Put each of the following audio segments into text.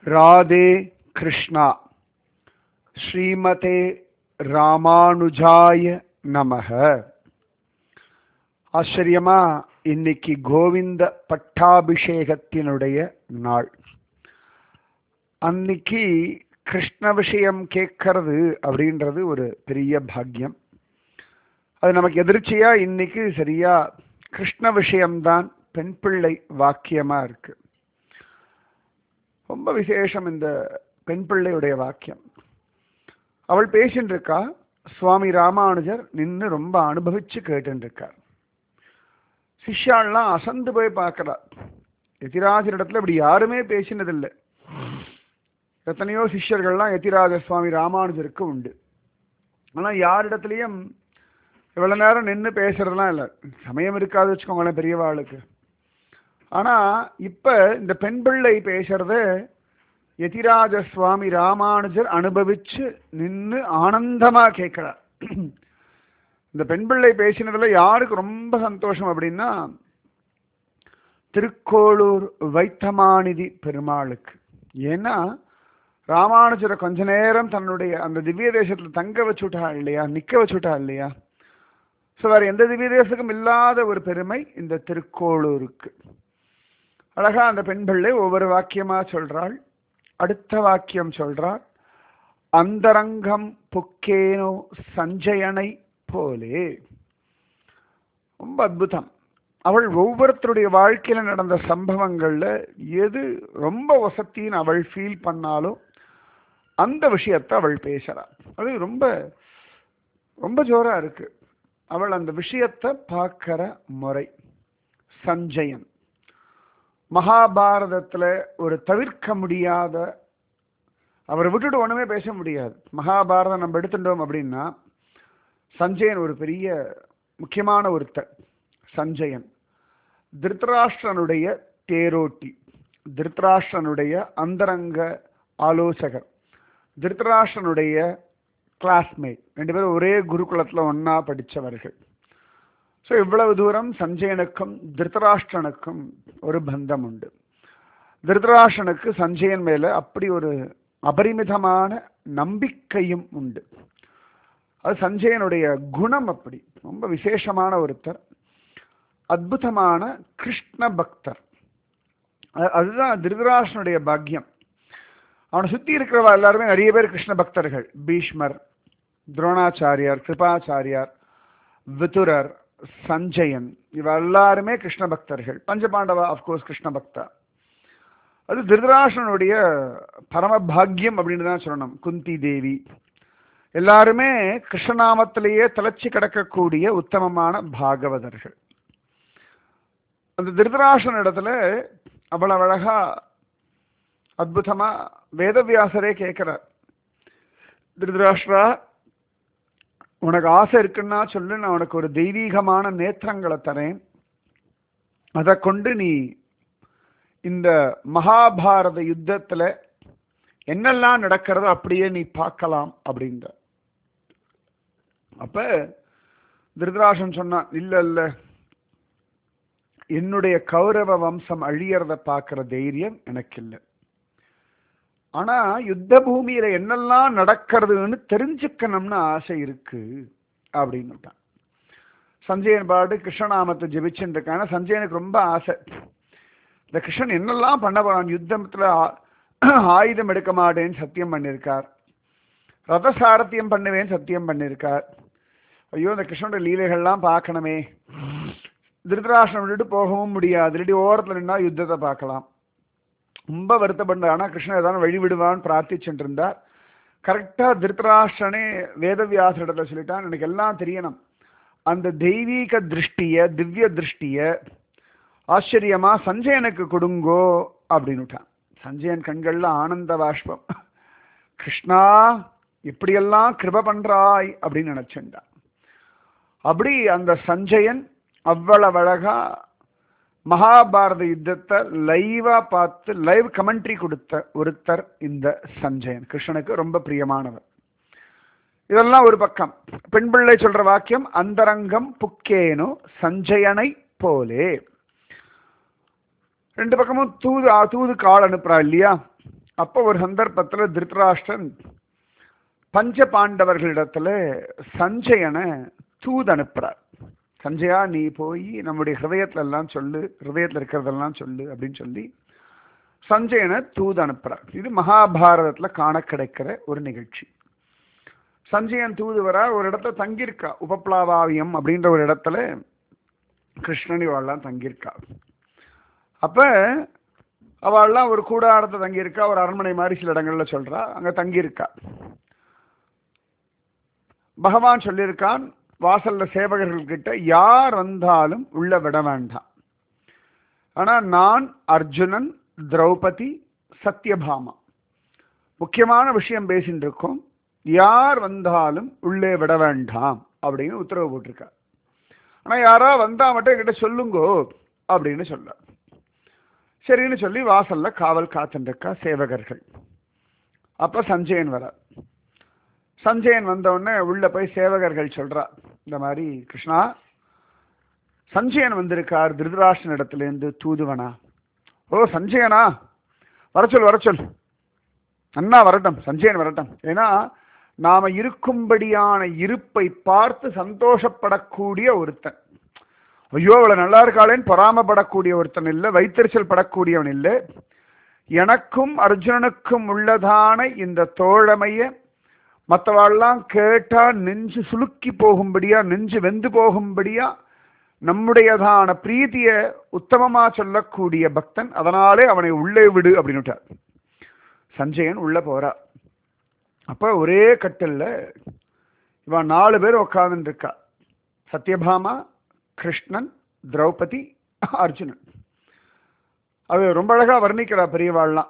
ராதே கிருஷ்ணா ஸ்ரீமதே ராமானுஜாய நமக ஆச்சரியமா இன்னைக்கு கோவிந்த பட்டாபிஷேகத்தினுடைய நாள் அன்னைக்கு கிருஷ்ண விஷயம் கேட்கறது அப்படின்றது ஒரு பெரிய பாக்கியம் அது நமக்கு எதிர்ச்சியா இன்னைக்கு சரியா கிருஷ்ண விஷயம்தான் பெண் பிள்ளை வாக்கியமா இருக்கு ரொம்ப விசேஷம் இந்த பெண் பிள்ளையுடைய வாக்கியம் அவள் பேசின்னு இருக்கா சுவாமி ராமானுஜர் நின்று ரொம்ப அனுபவிச்சு கேட்டுன்னு இருக்கார் சிஷ்யாள்லாம் அசந்து போய் பார்க்கிறா எதிராஜர் இடத்துல இப்படி யாருமே பேசினதில்லை எத்தனையோ சிஷ்யர்கள்லாம் எதிராஜ சுவாமி ராமானுஜருக்கு உண்டு ஆனால் யாரிடத்துலையும் இவ்வளோ நேரம் நின்று பேசுறதுலாம் இல்லை சமயம் இருக்காது வச்சுக்கோங்களேன் பெரியவாளுக்கு ஆனால் இப்போ இந்த பெண் பிள்ளை பேசுறத எதிராஜ சுவாமி ராமானுஜர் அனுபவிச்சு நின்று ஆனந்தமா கேட்கிறார் இந்த பெண் பிள்ளை பேசினதுல யாருக்கு ரொம்ப சந்தோஷம் அப்படின்னா திருக்கோளூர் வைத்தமாநிதி பெருமாளுக்கு ஏன்னா ராமானுஜரை கொஞ்ச நேரம் தன்னுடைய அந்த திவ்ய தேசத்துல தங்க வச்சுட்டா இல்லையா நிக்க வச்சுட்டா இல்லையா ஸோ வேற எந்த திவ்ய தேசத்துக்கும் இல்லாத ஒரு பெருமை இந்த திருக்கோளூருக்கு அழகா அந்த பெண் பிள்ளை ஒவ்வொரு வாக்கியமா சொல்றாள் அடுத்த வாக்கியம் சொல்றார் அந்தரங்கம் புக்கேனோ சஞ்சயனை போலே ரொம்ப அற்புதம் அவள் ஒவ்வொருத்தருடைய வாழ்க்கையில நடந்த சம்பவங்கள்ல எது ரொம்ப வசத்தின்னு அவள் ஃபீல் பண்ணாலும் அந்த விஷயத்தை அவள் பேசுறாள் அது ரொம்ப ரொம்ப ஜோரா இருக்கு அவள் அந்த விஷயத்தை பார்க்கிற முறை சஞ்சயன் மகாபாரதத்துல ஒரு தவிர்க்க முடியாத அவரை விட்டுட்டு ஒண்ணுமே பேச முடியாது மகாபாரதம் நம்ம எடுத்துட்டோம் அப்படின்னா சஞ்சயன் ஒரு பெரிய முக்கியமான ஒருத்தர் சஞ்சயன் திருத்தராஷ்டிரனுடைய தேரோட்டி திருத்தராஷ்டிரனுடைய அந்தரங்க ஆலோசகர் திருத்தராஷ்டிரனுடைய கிளாஸ்மேட் ரெண்டு பேரும் ஒரே குருகுலத்தில் ஒன்னா படித்தவர்கள் ஸோ இவ்வளவு தூரம் சஞ்சயனுக்கும் திருத்தராஷ்டிரனுக்கும் ஒரு பந்தம் உண்டு திருத்தராஷ்டிரனுக்கு சஞ்சயன் மேல அப்படி ஒரு அபரிமிதமான நம்பிக்கையும் உண்டு அது சஞ்சயனுடைய குணம் அப்படி ரொம்ப விசேஷமான ஒருத்தர் அற்புதமான கிருஷ்ண பக்தர் அதுதான் திருதராஷ்டனுடைய பாக்கியம் அவனை சுத்தி இருக்கிறவா எல்லாருமே நிறைய பேர் கிருஷ்ண பக்தர்கள் பீஷ்மர் துரோணாச்சாரியார் கிருபாச்சாரியார் விதுரர் சஞ்சயன் இவ எல்லாருமே கிருஷ்ண பக்தர்கள் பஞ்சபாண்டவா அப்கோர்ஸ் கிருஷ்ண பக்தா அது திருதராசனுடைய பரம பாக்கியம் அப்படின்னு தான் சொல்லணும் குந்தி தேவி எல்லாருமே கிருஷ்ணநாமத்திலேயே தலைச்சி கிடக்கக்கூடிய உத்தமமான பாகவதர்கள் அந்த திருதராசன் இடத்துல அவ்வளவு அழகா அற்புதமா வேதவியாசரே கேட்கிறார் திருதராஷ்டிரா உனக்கு ஆசை இருக்குன்னா சொல்லு நான் உனக்கு ஒரு தெய்வீகமான நேத்திரங்களை தரேன் அதை கொண்டு நீ இந்த மகாபாரத யுத்தத்துல என்னெல்லாம் நடக்கிறதோ அப்படியே நீ பார்க்கலாம் அப்படின்ற அப்ப திருதராசன் சொன்னான் இல்ல இல்ல என்னுடைய கௌரவ வம்சம் அழியறத பார்க்கிற தைரியம் எனக்கு இல்லை ஆனா யுத்த பூமியில என்னெல்லாம் நடக்கிறதுன்னு தெரிஞ்சுக்கணும்னு ஆசை இருக்கு அப்படின்னுட்டான் சஞ்சயன் பாடு கிருஷ்ணநாமத்தை ஜெபிச்சுட்டு இருக்காங்க சஞ்சயனுக்கு ரொம்ப ஆசை இந்த கிருஷ்ணன் என்னெல்லாம் பண்ண போறான் யுத்தத்துல ஆயுதம் எடுக்க மாட்டேன்னு சத்தியம் பண்ணியிருக்கார் ரத சாரத்தியம் பண்ணுவேன்னு சத்தியம் பண்ணியிருக்கார் ஐயோ இந்த கிருஷ்ணனுடைய லீலைகள்லாம் பார்க்கணுமே திருதராஷ்டிரம் விட்டுட்டு போகவும் முடியாது இல்லாட்டி ஓரத்தில் நின்னா யுத்தத்தை பார்க்கலாம் ரொம்ப வருத்தப்பட்டார் ஆனால் கிருஷ்ணன் ஏதாவது வழி விடுவான்னு பிரார்த்திச்சுட்டு இருந்தார் கரெக்டாக திருத்தராஷ்டனே வேதவியாசரிடத்துல சொல்லிட்டான் எனக்கு எல்லாம் தெரியணும் அந்த தெய்வீக திருஷ்டிய திவ்ய திருஷ்டிய ஆச்சரியமா சஞ்சயனுக்கு கொடுங்கோ அப்படின்னுட்டான் சஞ்சயன் கண்கள்ல ஆனந்த பாஷ்பம் கிருஷ்ணா இப்படியெல்லாம் கிருப பண்றாய் அப்படின்னு நினைச்சுட்டான் அப்படி அந்த சஞ்சயன் அவ்வளவு அழகா மகாபாரத யுத்தத்தை லைவா பார்த்து லைவ் கமெண்ட்ரி கொடுத்த ஒருத்தர் இந்த சஞ்சயன் கிருஷ்ணனுக்கு ரொம்ப பிரியமானவர் இதெல்லாம் ஒரு பக்கம் பெண் பிள்ளை சொல்ற வாக்கியம் அந்தரங்கம் புக்கேனோ சஞ்சயனை போலே ரெண்டு பக்கமும் தூது ஆ, தூது கால் அனுப்புறா இல்லையா அப்போ ஒரு சந்தர்ப்பத்துல திருத்தராஷ்டிரன் பஞ்ச பாண்டவர்களிடத்துல சஞ்சயனை தூது அனுப்புறார் சஞ்சயா நீ போய் நம்முடைய ஹிருதயத்துல எல்லாம் சொல்லு ஹிருதயத்துல இருக்கிறதெல்லாம் சொல்லு அப்படின்னு சொல்லி சஞ்சயனை தூது அனுப்புறார் இது மகாபாரதத்துல காண கிடைக்கிற ஒரு நிகழ்ச்சி சஞ்சயன் தூதுவரா ஒரு இடத்துல தங்கியிருக்கா உபப்ளாவாவியம் அப்படின்ற ஒரு இடத்துல கிருஷ்ணன் இவாள்லாம் தங்கியிருக்கா அப்ப அவள்லாம் ஒரு கூடாரத்தை தங்கியிருக்கா ஒரு அரண்மனை மாதிரி சில இடங்கள்ல சொல்றா அங்க தங்கியிருக்கா பகவான் சொல்லியிருக்கான் வாசல்ல சேவகர்கள் கிட்ட யார் வந்தாலும் உள்ள விட வேண்டாம் ஆனா நான் அர்ஜுனன் திரௌபதி சத்யபாமா முக்கியமான விஷயம் பேசிட்டு இருக்கோம் யார் வந்தாலும் உள்ளே விட வேண்டாம் அப்படின்னு உத்தரவு போட்டிருக்கார் ஆனா யாரா வந்தா மட்டும் என்கிட்ட சொல்லுங்கோ அப்படின்னு சொல்ல சரின்னு சொல்லி வாசல்ல காவல் காத்துட்டு இருக்கா சேவகர்கள் அப்ப சஞ்சயன் வர சஞ்சயன் வந்த உடனே உள்ள போய் சேவகர்கள் சொல்றா இந்த மாதிரி கிருஷ்ணா சஞ்சயன் வந்திருக்கார் திருதராஷ்டிரன் இடத்துல இருந்து தூதுவனா ஓ சஞ்சயனா வர சொல் வர சொல் அண்ணா வரட்டும் சஞ்சயன் வரட்டும் ஏன்னா நாம இருக்கும்படியான இருப்பை பார்த்து சந்தோஷப்படக்கூடிய ஒருத்தன் ஐயோ அவளை நல்லா இருக்காளேன்னு பொறாமப்படக்கூடிய ஒருத்தன் இல்லை வைத்தறிச்சல் படக்கூடியவன் இல்லை எனக்கும் அர்ஜுனனுக்கும் உள்ளதான இந்த தோழமைய மற்றவாள்லாம் கேட்டா நெஞ்சு சுலுக்கி போகும்படியா நெஞ்சு வெந்து போகும்படியா நம்முடையதான பிரீதிய உத்தமமா சொல்லக்கூடிய பக்தன் அதனாலே அவனை உள்ளே விடு அப்படின்னுட்டார் சஞ்சயன் உள்ள போறா அப்ப ஒரே கட்டில்ல இவன் நாலு பேர் உட்கார்ந்து இருக்கா சத்யபாமா கிருஷ்ணன் திரௌபதி அர்ஜுனன் அது ரொம்ப அழகா வர்ணிக்கிறா பெரியவாள்லாம்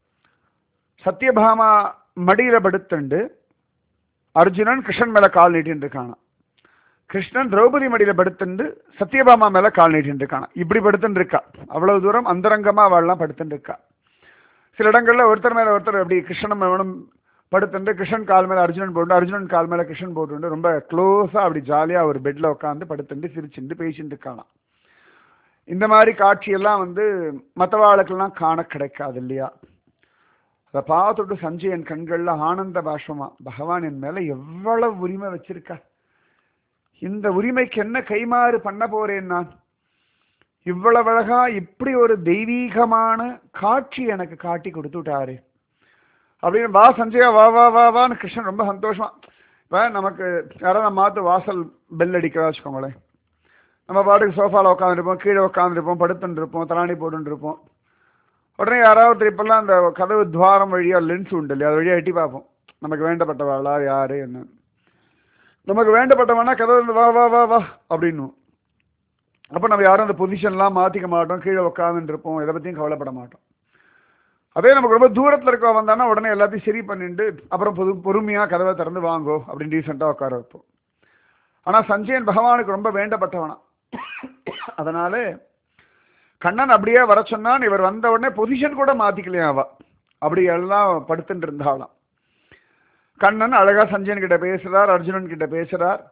சத்யபாமா மடியில படுத்துண்டு அர்ஜுனன் கிருஷ்ணன் மேல கால் நீட்டின்னு இருக்கானா கிருஷ்ணன் திரௌபதி மடியில படுத்துண்டு சத்யபாமா மேல கால் நீட்டின்னு இருக்கானா இப்படி படுத்துட்டு இருக்கா அவ்வளவு தூரம் அந்தரங்கமா அவள்லாம் படுத்துட்டு இருக்கா சில இடங்கள்ல ஒருத்தர் மேல ஒருத்தர் அப்படி கிருஷ்ணன் மேலும் படுத்துட்டு கிருஷ்ணன் கால் மேல அர்ஜுனன் போட்டு அர்ஜுனன் கால் மேல கிருஷ்ணன் போட்டு ரொம்ப க்ளோஸா அப்படி ஜாலியா ஒரு பெட்ல உட்காந்து படுத்துட்டு சிரிச்சுட்டு பேசிட்டு இருக்கானாம் இந்த மாதிரி காட்சியெல்லாம் வந்து மற்றவாளுக்கெல்லாம் காண கிடைக்காது இல்லையா அதை பார்த்துட்டு சஞ்சயன் கண்கள்ல ஆனந்த பாஷமா பகவான் என் மேல எவ்வளவு உரிமை வச்சிருக்கா இந்த உரிமைக்கு என்ன கைமாறு பண்ண போறேன் நான் இவ்வளவு அழகா இப்படி ஒரு தெய்வீகமான காட்சி எனக்கு காட்டி கொடுத்துட்டாரு அப்படின்னு வா சஞ்சயா வா வா வா வான்னு கிருஷ்ணன் ரொம்ப சந்தோஷமா இப்ப நமக்கு யாராவது நம்ம மாத்து வாசல் பெல் அடிக்கிறா வச்சுக்கோங்களேன் நம்ம பாட்டுக்கு சோஃபாவில் உட்காந்துருப்போம் கீழே உட்காந்துருப்போம் படுத்துட்டு இருப்போம் தலாணி போட்டுட்டு இருப்போம் உடனே யாராவது இப்பெல்லாம் அந்த கதவு துவாரம் வழியா லென்ஸ் உண்டு இல்லையா அது வழியா எட்டி பார்ப்போம் நமக்கு வேண்டப்பட்டவாளா யாரு என்ன நமக்கு வேண்டப்பட்டவனா கதவு வா வா வா வா அப்படின்னும் அப்போ நம்ம யாரும் அந்த பொசிஷன்லாம் மாற்றிக்க மாட்டோம் கீழே உட்காந்துட்டு இருப்போம் எதை பற்றியும் கவலைப்பட மாட்டோம் அதே நமக்கு ரொம்ப தூரத்தில் இருக்க வந்தானா உடனே எல்லாத்தையும் சரி பண்ணிட்டு அப்புறம் பொது பொறுமையாக கதவை திறந்து வாங்கோ அப்படின்னு டீசெண்டாக உட்கார வைப்போம் ஆனால் சஞ்சயன் பகவானுக்கு ரொம்ப வேண்டப்பட்டவனா அதனால கண்ணன் அப்படியே வர சொன்னான் இவர் வந்த உடனே பொசிஷன் கூட மாத்திக்கலையா அவ அப்படி எல்லாம் படுத்துட்டு இருந்தாளாம் கண்ணன் அழகா சஞ்சயன் கிட்ட பேசுறார் அர்ஜுனன் கிட்ட பேசுறார்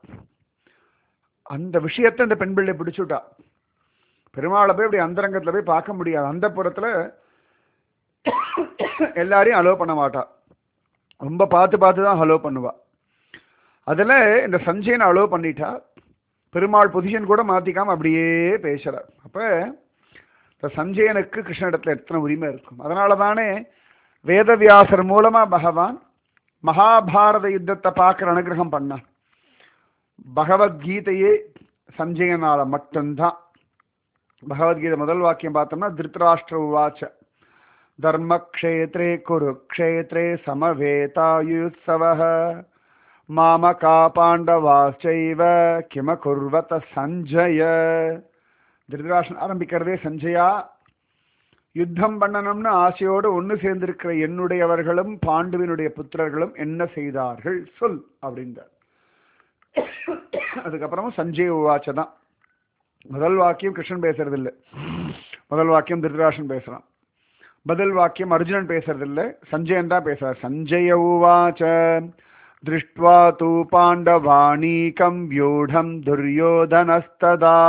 அந்த விஷயத்தை இந்த பெண் பிள்ளை பிடிச்சுட்டா பெருமாளை போய் இப்படி அந்தரங்கத்துல போய் பார்க்க முடியாது அந்த புறத்துல எல்லாரையும் அலோ பண்ண மாட்டா ரொம்ப பார்த்து பார்த்து தான் ஹலோ பண்ணுவா அதுல இந்த சஞ்சயனை அலோ பண்ணிட்டா பெருமாள் பொசிஷன் கூட மாத்திக்காம அப்படியே பேசுறார் அப்ப இந்த சஞ்சயனுக்கு கிருஷ்ணனிடத்துல எத்தனை உரிமை இருக்கும் அதனால தானே வேதவியாசர் மூலமா பகவான் மகாபாரத யுத்தத்தை பார்க்குற அனுகிரகம் பண்ணான் பகவத்கீதையே சஞ்சயனால மட்டும்தான் பகவத்கீதை முதல் வாக்கியம் பார்த்தோம்னா திருத்தராஷ்டிர உவாச்ச தர்மக்ஷேத்ரே குருக்ஷேத்ரே சமவேதாயுத்சவः மாமகா பாண்டவாச்சைவ கிம குர்வத சஞ்சய திருதராஷ்டன் ஆரம்பிக்கிறதே சஞ்சயா யுத்தம் பண்ணணும்னு ஆசையோடு ஒன்று சேர்ந்திருக்கிற என்னுடையவர்களும் பாண்டுவினுடைய புத்திரர்களும் என்ன செய்தார்கள் சொல் அப்படின்றார் அதுக்கப்புறமும் சஞ்சய் உவாச்ச தான் முதல் வாக்கியம் கிருஷ்ணன் பேசுறது இல்லை முதல் வாக்கியம் திருதராஷன் பேசுறான் பதில் வாக்கியம் அர்ஜுனன் பேசுறது இல்லை சஞ்சயன் தான் பேசுறார் சஞ்சய உவாச்ச திருஷ்டுவா தூ பாண்டவாணீகம் வியூடம் துரியோதனஸ்ததா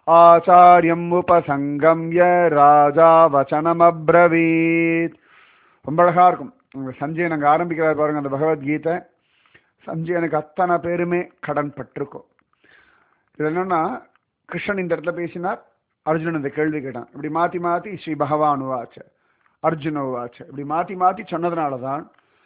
ஆச்சாரியம் உபசங்கம்ய ராஜா வச்சனமப்ரவீத் ரொம்ப அழகா இருக்கும் உங்க சஞ்சயன் அங்க ஆரம்பிக்கிறார் பாருங்க அந்த பகவத்கீதை சஞ்சயனுக்கு அத்தனை பேருமே கடன் பட்டிருக்கும் இது என்னன்னா கிருஷ்ணன் இந்த இடத்துல பேசினார் அர்ஜுனன் இந்த கேள்வி கேட்டான் இப்படி மாத்தி மாத்தி ஸ்ரீ பகவான் உவாச்ச அர்ஜுன உவாச்ச இப்படி மாத்தி மாத்தி சொன்னதுனால தான்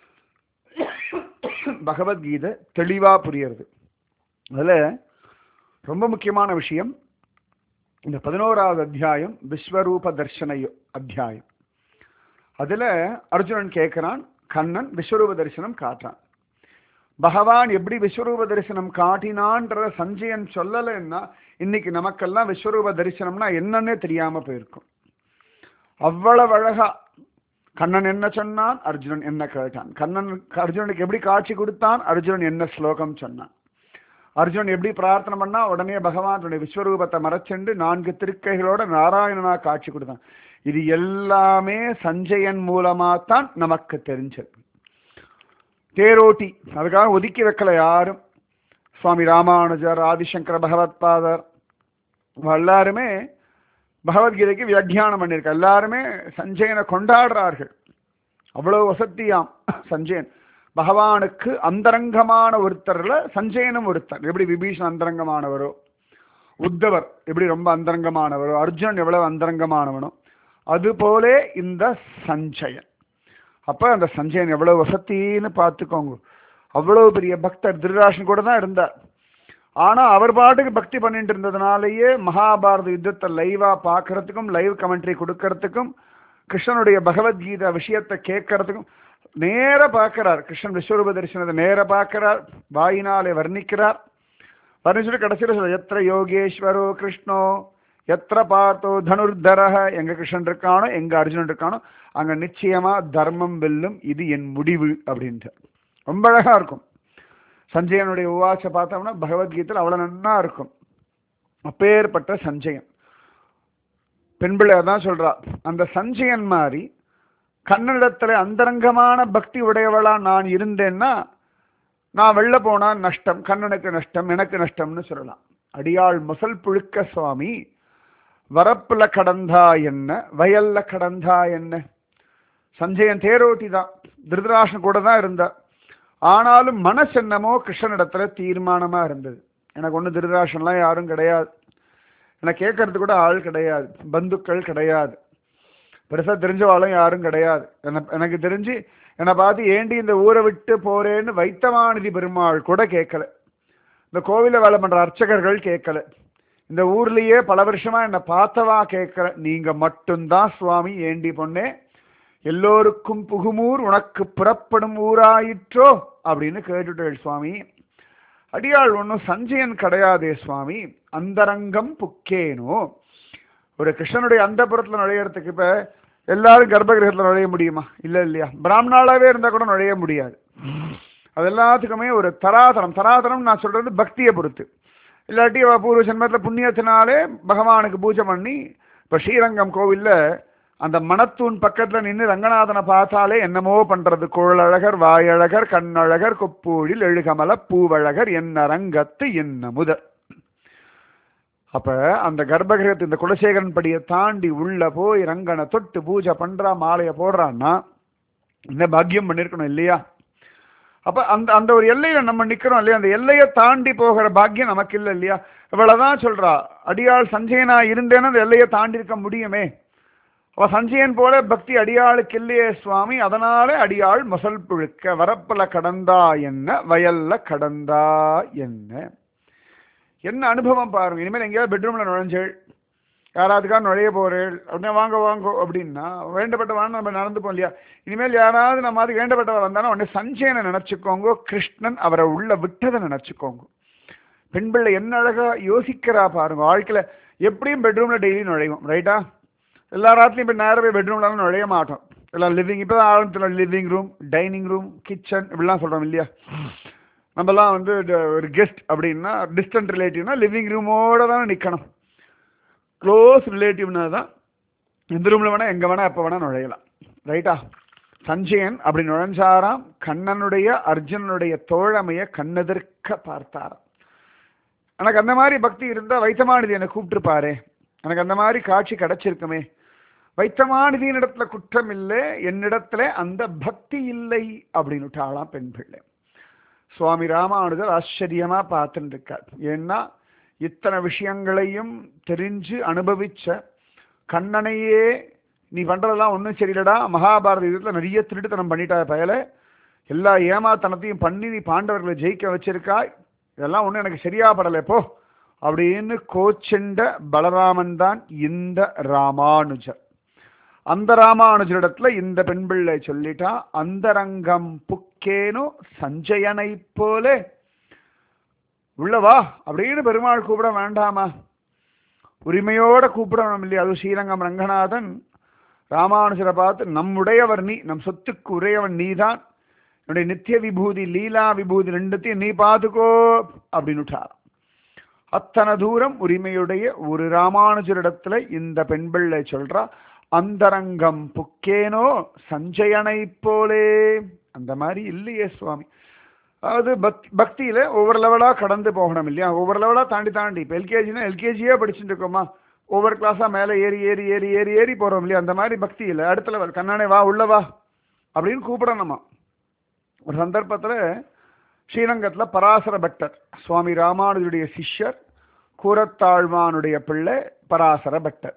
பகவத்கீதை தெளிவா புரியறது அதுல ரொம்ப முக்கியமான விஷயம் இந்த பதினோராவது அத்தியாயம் விஸ்வரூப தர்ஷன யோ- அத்தியாயம் அதுல அர்ஜுனன் கேட்கிறான் கண்ணன் விஸ்வரூப தரிசனம் காட்டுறான் பகவான் எப்படி விஸ்வரூப தரிசனம் காட்டினான்ற சஞ்சயன் சொல்லலைன்னா இன்னைக்கு நமக்கெல்லாம் விஸ்வரூப தரிசனம்னா என்னன்னே தெரியாம போயிருக்கும் அவ்வளவு அழகா கண்ணன் என்ன சொன்னான் அர்ஜுனன் என்ன கேட்டான் கண்ணன் அர்ஜுனனுக்கு எப்படி காட்சி கொடுத்தான் அர்ஜுனன் என்ன ஸ்லோகம் சொன்னான் அர்ஜுனன் எப்படி பிரார்த்தனை பண்ணா உடனே பகவான் தன்னுடைய விஸ்வரூபத்தை மறைச்சென்று நான்கு திருக்கைகளோட நாராயணனா காட்சி கொடுத்தான் இது எல்லாமே சஞ்சயன் மூலமா தான் நமக்கு தெரிஞ்சது தேரோட்டி அதுக்காக ஒதுக்கி வைக்கல யாரும் சுவாமி ராமானுஜர் ஆதிசங்கர பகவத்பாதர் இவங்க எல்லாருமே பகவத்கீதைக்கு வியாக்கியானம் பண்ணியிருக்க எல்லாருமே சஞ்சயனை கொண்டாடுறார்கள் அவ்வளவு வசதியாம் சஞ்சயன் பகவானுக்கு அந்தரங்கமான ஒருத்தர்ல சஞ்சயனும் ஒருத்தர் எப்படி விபீஷன் அந்தரங்கமானவரோ உத்தவர் எப்படி ரொம்ப அந்தரங்கமானவரோ அர்ஜுனன் எவ்வளவு அந்தரங்கமானவனோ அதுபோலே இந்த சஞ்சயன் அப்ப அந்த சஞ்சயன் எவ்வளவு வசத்தின்னு பார்த்துக்கோங்க அவ்வளவு பெரிய பக்தர் திருராஷன் கூட தான் இருந்தார் ஆனா அவர் பாட்டுக்கு பக்தி பண்ணிட்டு இருந்ததுனாலேயே மகாபாரத யுத்தத்தை லைவா பார்க்கறதுக்கும் லைவ் கமெண்ட்ரி கொடுக்கறதுக்கும் கிருஷ்ணனுடைய பகவத்கீதா விஷயத்தை கேட்கறதுக்கும் நேர பார்க்கிறார் கிருஷ்ணன் விஸ்வரூப தரிசனத்தை நேர பார்க்கிறார் வாயினாலே வர்ணிக்கிறார் வர்ணிச்சுட்டு கடைசியில் சொல்ல எத்திர யோகேஸ்வரோ கிருஷ்ணோ எத்திர பார்த்தோ தனுர்தரக எங்க கிருஷ்ணன் இருக்கானோ எங்க அர்ஜுனன் இருக்கானோ அங்க நிச்சயமா தர்மம் வெல்லும் இது என் முடிவு அப்படின்ட்டு ரொம்ப அழகா இருக்கும் சஞ்சயனுடைய உவாச பார்த்தோம்னா பகவத்கீதையில் அவ்வளவு நன்னா இருக்கும் அப்பேற்பட்ட சஞ்சயன் பெண் பிள்ளை அதான் சொல்றா அந்த சஞ்சயன் மாதிரி கன்னடத்துல அந்தரங்கமான பக்தி உடையவளா நான் இருந்தேன்னா நான் வெளில போனா நஷ்டம் கண்ணனுக்கு நஷ்டம் எனக்கு நஷ்டம்னு சொல்லலாம் அடியாள் முசல் புழுக்க சுவாமி வரப்புல கடந்தா என்ன வயல்ல கடந்தா என்ன சஞ்சயன் தேரோட்டி தான் திருதராஷன் கூட தான் இருந்தா ஆனாலும் மனசு என்னமோ கிருஷ்ணனிடத்துல தீர்மானமா இருந்தது எனக்கு ஒன்றும் திருதராஷன்லாம் யாரும் கிடையாது எனக்கு கேட்கறது கூட ஆள் கிடையாது பந்துக்கள் கிடையாது பெருசா தெரிஞ்சவாளும் யாரும் கிடையாது என்ன- எனக்கு தெரிஞ்சு என்னை பார்த்து ஏண்டி இந்த ஊரை விட்டு போறேன்னு வைத்தமாநிதி பெருமாள் கூட கேட்கல இந்த கோவில வேலை பண்ற அர்ச்சகர்கள் கேட்கல இந்த ஊர்லயே பல வருஷமா என்னை பார்த்தவா கேட்கல நீங்க மட்டும்தான் சுவாமி ஏண்டி பொண்ணே எல்லோருக்கும் புகுமூர் உனக்கு புறப்படும் ஊராயிற்றோ அப்படின்னு கேட்டுட்டேள் சுவாமி அடியாள் ஒன்றும் சஞ்சயன் கிடையாதே சுவாமி அந்தரங்கம் புக்கேனோ ஒரு கிருஷ்ணனுடைய அந்தபுரத்துல நுழையறதுக்கு இப்ப எல்லாரும் கர்ப்பகிரகத்துல நுழைய முடியுமா இல்ல இல்லையா பிராமணாலாவே இருந்தா கூட நுழைய முடியாது அது எல்லாத்துக்குமே ஒரு தராதரம் தராதரம் நான் சொல்றது பக்தியை பொறுத்து இல்லாட்டி அவ பூர்வ ஜென்மத்துல புண்ணியத்தினாலே பகவானுக்கு பூஜை பண்ணி இப்ப ஸ்ரீரங்கம் கோவில்ல அந்த மணத்தூண் பக்கத்துல நின்று ரங்கநாதனை பார்த்தாலே என்னமோ பண்றது குழலழகர் வாயழகர் கண்ணழகர் கொப்பூழில் எழுகமல பூவழகர் என்ன ரங்கத்து என்ன முதல் அப்ப அந்த கர்ப்பகிரகத்து இந்த குலசேகரன் படியை தாண்டி உள்ள போய் ரங்கனை தொட்டு பூஜை பண்றா மாலையை போடுறான்னா என்ன பாக்கியம் பண்ணிருக்கணும் இல்லையா அப்ப அந்த அந்த ஒரு எல்லையில நம்ம நிக்கிறோம் இல்லையா அந்த எல்லையை தாண்டி போகிற பாக்கியம் நமக்கு இல்லை இல்லையா இவ்வளவுதான் சொல்றா அடியாள் சஞ்சயனா இருந்தேன்னா அந்த எல்லையை தாண்டி இருக்க முடியுமே அவ சஞ்சயன் போல பக்தி அடியாளுக்கு இல்லையே சுவாமி அதனால அடியாள் முசல் புழுக்க வரப்புல கடந்தா என்ன வயல்ல கடந்தா என்ன என்ன அனுபவம் பாருங்க இனிமேல் எங்கேயாவது பெட்ரூம்ல நுழைஞ்சேள் யாராவதுக்கா நுழைய போறேள் உடனே வாங்க வாங்க அப்படின்னா வேண்டப்பட்டவான்னு நம்ம நடந்துப்போம் இல்லையா இனிமேல் யாராவது நம்ம மாதிரி வேண்டப்பட்டவ வந்தாலும் உடனே சஞ்சயனை நினைச்சுக்கோங்க கிருஷ்ணன் அவரை உள்ள விட்டதை நினைச்சுக்கோங்க பெண் பிள்ளை என்ன அழகா யோசிக்கிறா பாருங்க வாழ்க்கையில எப்படியும் பெட்ரூம்ல டெய்லி நுழையும் ரைட்டா எல்லா ராத்திலையும் இப்போ நேரவே பெட்ரூம்லாம் நுழைய மாட்டோம் எல்லாம் லிவிங் இப்போ தான் ஆரம்பத்தில் living room dining room kitchen இப்படிலாம் சொல்கிறோம் இல்லையா நம்மலாம் வந்து ட- ஒரு கெஸ்ட் அப்படின்னா டிஸ்டன்ட் ரிலேட்டிவ்னா லிவிங் ரூமோட தானே நிற்கணும் க்ளோஸ் ரிலேட்டிவ்னா தான் எந்த ரூமில் வேணால் எங்கே வேணால் எப்போ வேணால் நுழையலாம் ரைட்டா சஞ்சயன் அப்படி நுழைஞ்சாராம் கண்ணனுடைய அர்ஜுனனுடைய தோழமையை கண்ணெதிர்க்க பார்த்தாராம் எனக்கு அந்த மாதிரி பக்தி இருந்தால் வைத்தமானது என்னை கூப்பிட்டுருப்பாரே எனக்கு அந்த மாதிரி காட்சி கிடைச்சிருக்குமே வைத்தமானிதியின் இடத்துல குற்றம் இல்லை என்னிடத்துல அந்த பக்தி இல்லை அப்படின்னு விட்டாளாம் பெண் பிள்ளை சுவாமி ராமானுஜர் ஆச்சரியமா பார்த்துட்டு இருக்கார் ஏன்னா இத்தனை விஷயங்களையும் தெரிஞ்சு அனுபவிச்ச கண்ணனையே நீ பண்றதெல்லாம் ஒன்றும் சரியில்லடா மகாபாரத யுத்தத்தில் நிறைய திருட்டுத்தனம் பண்ணிட்டா பயல எல்லா ஏமாத்தனத்தையும் பண்ணி நீ பாண்டவர்களை ஜெயிக்க வச்சிருக்காய் இதெல்லாம் ஒன்றும் எனக்கு சரியா படலை போ அப்படின்னு கோச்செண்ட பலராமன் தான் இந்த ராமானுஜர் அந்த ராமானுஜரிடத்துல இந்த பெண் பிள்ளை சொல்லிட்டா அந்தரங்கம் புக்கேனோ சஞ்சயனை போலே உள்ளவா அப்படின்னு பெருமாள் கூப்பிட வேண்டாமா உரிமையோட கூப்பிடணும் இல்லையா அது ஸ்ரீரங்கம் ரங்கநாதன் ராமானுஜரை பார்த்து நம்முடையவர் நீ நம் சொத்துக்கு உடையவன் நீதான் என்னுடைய நித்திய விபூதி லீலா விபூதி ரெண்டுத்தையும் நீ பார்த்துக்கோ அப்படின்னு அத்தனை தூரம் உரிமையுடைய ஒரு ராமானுஜரிடத்துல இந்த பெண் பிள்ளை சொல்றா அந்தரங்கம் புக்கேனோ சஞ்சயனை போலே அந்த மாதிரி இல்லையே சுவாமி அதாவது பக் பக்தியில ஒவ்வொரு லெவலா கடந்து போகணும் இல்லையா ஒவ்வொரு லெவலா தாண்டி தாண்டி இப்போ எல்கேஜினா எல்கேஜியே படிச்சுட்டு இருக்கோமா ஒவ்வொரு கிளாஸா மேலே ஏறி ஏறி ஏறி ஏறி ஏறி போறோம் இல்லையா அந்த மாதிரி பக்தியில் அடுத்த லெவல் கண்ணானே வா உள்ள வா அப்படின்னு கூப்பிடணுமா ஒரு சந்தர்ப்பத்தில் ஸ்ரீரங்கத்தில் பராசர பட்டர் சுவாமி ராமானுஜருடைய சிஷ்யர் கூரத்தாழ்வானுடைய பிள்ளை பராசர பட்டர்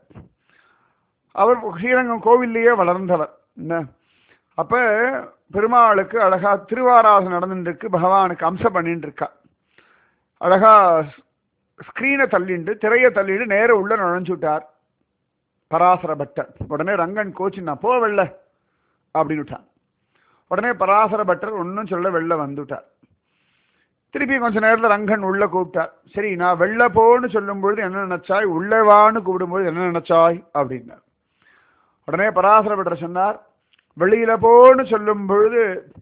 அவர் ஸ்ரீரங்கம் கோவில்லையே வளர்ந்தவர் என்ன அப்ப பெருமாளுக்கு அழகா திருவாராசம் நடந்துட்டு இருக்கு பகவானுக்கு அம்சம் பண்ணிட்டு இருக்கா அழகா ஸ்கிரீனை தள்ளிண்டு திரையை தள்ளிட்டு நேர உள்ள நுழைஞ்சு விட்டார் பராசர பட்டர் உடனே ரங்கன் கோச்சின்னா போ வெள்ள அப்படின்னு விட்டான் உடனே பராசர பட்டர் ஒன்றும் சொல்ல வெளில வந்துட்டார் திருப்பி கொஞ்ச நேரத்தில் ரங்கன் உள்ள கூப்பிட்டார் சரி நான் வெளில போன்னு சொல்லும் பொழுது என்ன நினைச்சாய் உள்ளவான்னு கூப்பிடும்போது என்ன நினைச்சாய் அப்படின்னார் உடனே பராசர பட்டர் சொன்னார் வெளியில போன்னு சொல்லும் பொழுது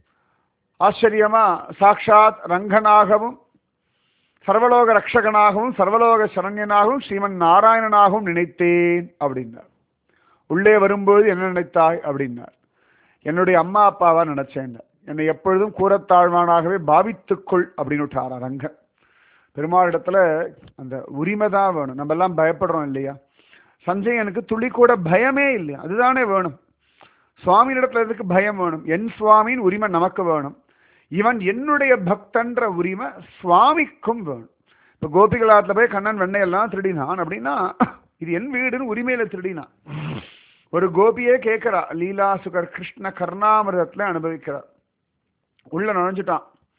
ஆச்சரியமா சாக்ஷாத் ரங்கனாகவும் சர்வலோக ரக்ஷகனாகவும் சர்வலோக சரண்யனாகவும் ஸ்ரீமன் நாராயணனாகவும் நினைத்தேன் அப்படின்னார் உள்ளே வரும்போது என்ன நினைத்தாய் அப்படின்னார் என்னுடைய அம்மா அப்பாவா நினைச்சேன் என்னை எப்பொழுதும் கூறத்தாழ்வானாகவே பாவித்துக்கொள் அப்படின்னு விட்டாரா ரங்கன் பெருமாளிடத்துல அந்த உரிமை தான் வேணும் நம்ம எல்லாம் பயப்படுறோம் இல்லையா சஞ்சயனுக்கு துளி கூட பயமே இல்லையா அதுதானே வேணும் சுவாமியிடத்துல எதுக்கு பயம் வேணும் என் சுவாமியின் உரிமை நமக்கு வேணும் இவன் என்னுடைய பக்தன்ற உரிமை சுவாமிக்கும் வேணும் இப்போ கோபிகளாத்துல போய் கண்ணன் வெண்ணையெல்லாம் திருடினான் அப்படின்னா இது என் வீடுன்னு உரிமையில திருடினான் ஒரு கோபியே கேட்கிறா லீலா சுகர் கிருஷ்ண கர்ணாமிரதத்துல அனுபவிக்கிறார் உள்ள நுழைஞ்சுட்டான்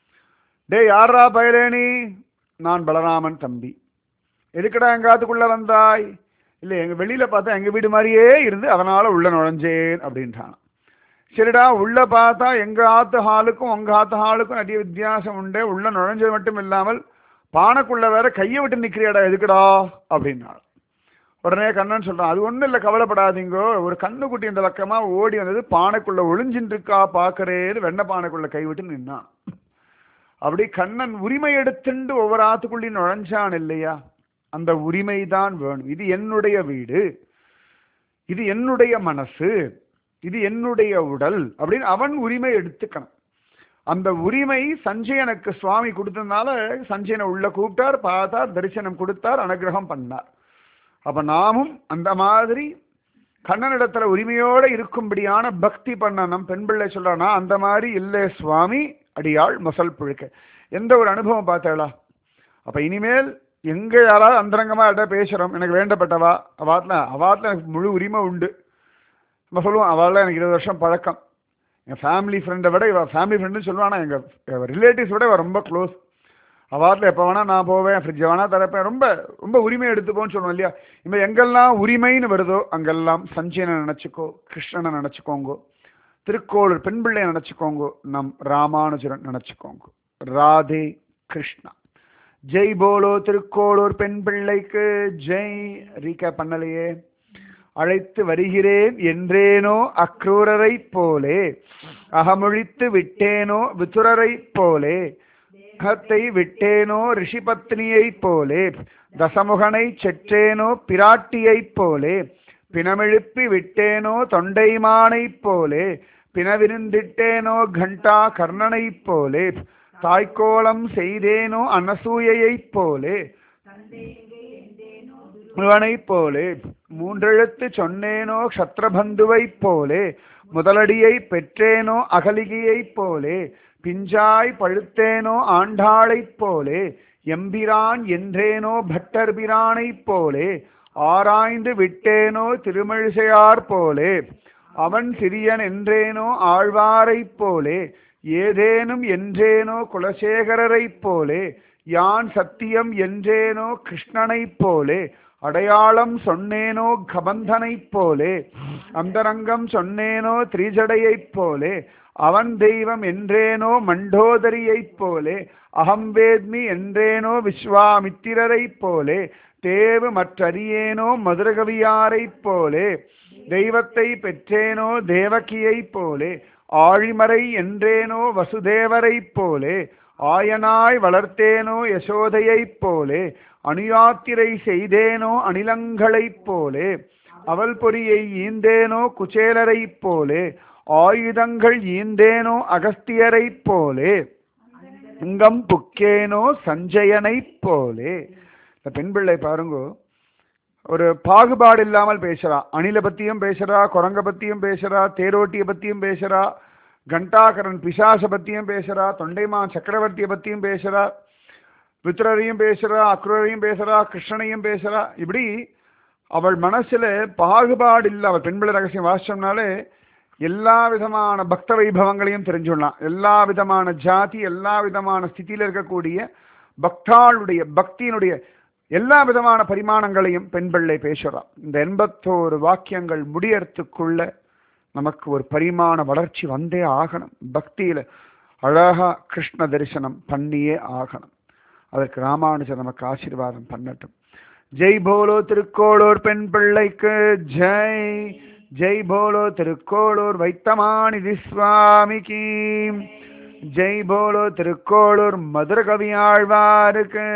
டே யாரா பயலேனி நான் பலராமன் தம்பி எதுக்குடா எங்காத்துக்குள்ள வந்தாய் இல்லை எங்க வெளியில பார்த்தா எங்க வீடு மாதிரியே இருந்து அதனால உள்ள நுழைஞ்சேன் அப்படின்ட்டான் சரிடா உள்ள பார்த்தா எங்க ஆத்து ஹாலுக்கும் உங்க ஆத்து ஹாலுக்கும் நிறைய வித்தியாசம் உண்டு உள்ள நுழைஞ்சது மட்டும் இல்லாமல் பானைக்குள்ள வேற கையை விட்டு நிக்கிறியாடா எதுக்குடா அப்படின்னாள் உடனே கண்ணன் சொல்றான் அது ஒண்ணும் இல்லை கவலைப்படாதீங்கோ ஒரு கண்ணுக்குட்டி இந்த பக்கமா ஓடி வந்தது பானைக்குள்ள ஒளிஞ்சின்னு இருக்கா பாக்குறேன்னு வெண்ண பானைக்குள்ள கைவிட்டு நின்னான் அப்படி கண்ணன் உரிமை எடுத்துண்டு ஒவ்வொரு ஆத்துக்குள்ளேயும் நுழைஞ்சான் இல்லையா அந்த உரிமை தான் வேணும் இது என்னுடைய வீடு இது என்னுடைய மனசு இது என்னுடைய உடல் அப்படின்னு அவன் உரிமை எடுத்துக்கணும் அந்த உரிமை சஞ்சயனுக்கு சுவாமி கொடுத்ததுனால சஞ்சயனை உள்ள கூப்பிட்டார் பார்த்தார் தரிசனம் கொடுத்தார் அனுகிரகம் பண்ணார் அப்ப நாமும் அந்த மாதிரி கண்ணனிடத்துல உரிமையோட இருக்கும்படியான பக்தி பண்ணணும் பெண் பிள்ளை சொல்றானா அந்த மாதிரி இல்லை சுவாமி அடியாள் மசல் புழுக்க எந்த ஒரு அனுபவம் பார்த்தாளா அப்ப இனிமேல் எங்க யாராவது அந்தரங்கமா யார்கிட்ட பேசுறோம் எனக்கு வேண்டப்பட்டவா அவாத்துல அவாத்துல எனக்கு முழு உரிமை உண்டு நம்ம சொல்லுவோம் அவளால் எனக்கு இருபது வருஷம் பழக்கம் என் ஃபேமிலி ஃப்ரெண்டை விட இவ ஃபேமிலி ஃப்ரெண்டுன்னு சொல்லுவானா எங்கள் ரிலேட்டிவ்ஸ் விட இவ ரொம்ப க்ளோஸ் அவாத்தில் எப்போ வேணால் நான் போவேன் ஃப்ரிட்ஜை வேணால் திறப்பேன் ரொம்ப ரொம்ப உரிமை எடுத்துப்போன்னு சொல்லுவோம் இல்லையா இப்போ எங்கெல்லாம் உரிமைன்னு வருதோ அங்கெல்லாம் சஞ்சயனை நினச்சிக்கோ கிருஷ்ணனை நினச்சிக்கோங்கோ திருக்கோளூர் பெண் பிள்ளையை நினச்சிக்கோங்கோ நம் ராமானுஜரன் நினச்சிக்கோங்க ராதே கிருஷ்ணா ஜெய் போலோ திருக்கோளூர் பெண் பிள்ளைக்கு ஜெய் ரீகேப் பண்ணலையே அழைத்து வருகிறேன் என்றேனோ அக்ரூரரை போலே அகமொழித்து விட்டேனோ விதுரரை போலே தேகத்தை விட்டேனோ ரிஷிபத்னியைப் போலே தசமுகனை செற்றேனோ பிராட்டியைப் போலே பிணமெழுப்பி விட்டேனோ தொண்டைமானைப் போலே பிணவிருந்திட்டேனோ கண்டா கர்ணனைப் போலே தாய்க்கோலம் செய்தேனோ அனசூயைப் போலே இவனைப் போலே மூன்றெழுத்து சொன்னேனோ க்ஷத்ரபந்துவைப் போலே முதலடியை பெற்றேனோ அகலிகையைப் போலே பிஞ்சாய் பழுத்தேனோ ஆண்டாளைப் போலே எம்பிரான் என்றேனோ பட்டர்பிரானைப் போலே ஆராய்ந்து விட்டேனோ திருமழிசையார் போலே அவன் சிறியன் என்றேனோ ஆழ்வாரைப் போலே ஏதேனும் என்றேனோ குலசேகரரைப் போலே யான் சத்தியம் என்றேனோ கிருஷ்ணனைப் போலே அடையாளம் சொன்னேனோ கபந்தனைப் போலே அந்தரங்கம் சொன்னேனோ திரிஜடையைப் போலே அவன் தெய்வம் என்றேனோ மண்டோதரியைப் போலே அகம் வேத்மி என்றேனோ விஸ்வாமித்திரரைப் போலே தேவு மற்றறியேனோ மதுரகவியாரைப் போலே தெய்வத்தை பெற்றேனோ தேவகியைப் போலே ஆழிமறை என்றேனோ வசுதேவரைப் போலே ஆயனாய் வளர்த்தேனோ யசோதையைப் போலே அணுயாத்திரை செய்தேனோ அணிலங்களைப் போலே அவள் பொறியை ஈந்தேனோ குச்சேலரைப் போலே ஆயுதங்கள் ஈந்தேனோ அகஸ்தியரைப் போலே அங்கம் புக்கேனோ சஞ்சயனைப் போலே இந்த பெண் பிள்ளை பாருங்கோ ஒரு பாகுபாடு இல்லாமல் பேசுறா அணில பத்தியும் பேசுறா குரங்க பத்தியும் பேசுறா தேரோட்டிய பத்தியும் பேசுறா கண்டாகரன் பிசாச பத்தியும் பேசுறா தொண்டைமான் சக்கரவர்த்தியை பத்தியும் பேசுறா வித்ரரையும் பேசுறா அக்ரரையும் பேசுறா கிருஷ்ணனையும் பேசுறா இப்படி அவள் மனசுல பாகுபாடு இல்லை அவள் பெண்பிள்ளை ரகசியம் வாசிச்சோம்னாலே எல்லா விதமான பக்த வைபவங்களையும் தெரிஞ்சுடலாம் எல்லா விதமான ஜாதி எல்லா விதமான ஸ்திதியில இருக்கக்கூடிய பக்தாளுடைய பக்தியினுடைய எல்லா விதமான பரிமாணங்களையும் பெண் பிள்ளை பேசுறான் இந்த எண்பத்தோரு வாக்கியங்கள் முடியறதுக்குள்ள நமக்கு ஒரு பரிமாண வளர்ச்சி வந்தே ஆகணும் பக்தியில அழகா கிருஷ்ண தரிசனம் பண்ணியே ஆகணும் அதற்கு ராமானுஜர் நமக்கு ஆசீர்வாதம் பண்ணட்டும் ஜெய் போலோ திருக்கோளூர் பெண் பிள்ளைக்கு ஜெய் ஜெய் போலோ திருக்கோளூர் வைத்தமானிதி சுவாமிக்கு ஜெய் போலோ திருக்கோளூர் மதுர கவியாழ்வாருக்கு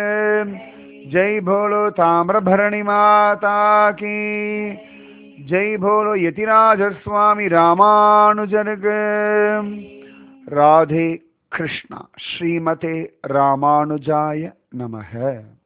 ஜெய் போலோ தாமிரபரணி மாதா கி ஜெய் போலோ யதிராஜ சுவாமி ராமானுஜருக்கு ராதே கிருஷ்ணா ஸ்ரீமதே ராமானுஜாய நமக